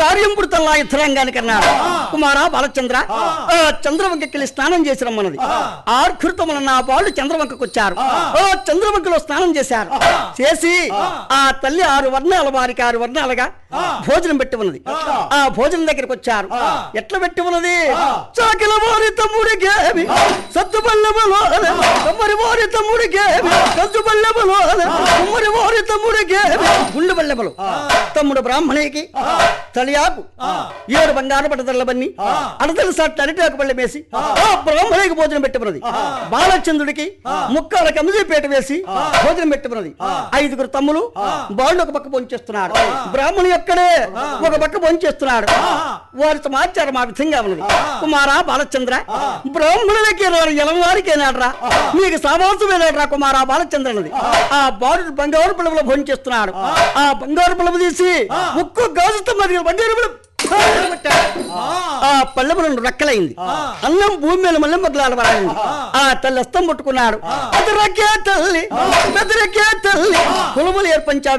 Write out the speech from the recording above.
కార్యం పుడతల్లా యుద్ధరంగానికి అన్నాడు కుమారా బాలచంద్ర ఆ చంద్రవంకెళ్ళి స్నానం చేసి రమ్మన్నది ఆర్కృతమున నా వాళ్ళు చంద్రవంకకు వచ్చారు ఓ చంద్రవంకలో స్నానం చేశారు చేసి ఆ తల్లి ఆరు వర్ణాల వారికి ఆరు వర్ణాలుగా భోజనం పెట్టి ఉన్నది ఆ భోజనం దగ్గరికి వచ్చారు ఎట్లా పెట్టి ఉన్నది చాకిల వారి తమ్ముడికేమి సత్తు బల్లెములో తమ్మరి వారి తమ్ముడికేమి సత్తు బల్లెములో తమ్మరి వారి తమ్ముడికేమి గుండు బల్లెములు తమ్ముడు బ్రాహ్మణికి తలియాకు ఏడు బంగారు పట్టదల్ల బన్ని అడతలు సట్టు అరిటాకు పళ్ళె వేసి ఆ బ్రాహ్మణికి భోజనం పెట్టుకున్నది బాలచంద్రుడికి ముక్కాల కమిజీపేట వేసి భోజనం పెట్టుకున్నది ఐదుగురు తమ్ములు బాళ్ళు ఒక పక్క పొంచేస్తున్నాడు బ్రాహ్మణి ఒక్కడే ఒక పక్క పొంచేస్తున్నాడు వారి సమాచారం ఆ విధంగా ఉన్నది కుమారా బాలచంద్ర బ్రాహ్మణులకి ఎలం వారికి ఏనాడ్రా మీకు సావాసం ఏనాడ్రా కుమారా బాలచంద్ర అన్నది ఆ బాలుడు బంగారు పిల్లలు భోంచేస్తున్నాడు ఆ బంగారు పిల్లలు తీసి ముక్కు గాజుతో మరి బంగారు పిల్లలు ఆ పళ్ళెము రెండు రెక్కలైంది అన్నం భూమి మీద మళ్ళీ మొదలాడబడింది ఆ తల్లి అస్తం పట్టుకున్నాడు అది రకే తల్లి పెద్ద రకే తల్లి కులములు ఏర్పంచా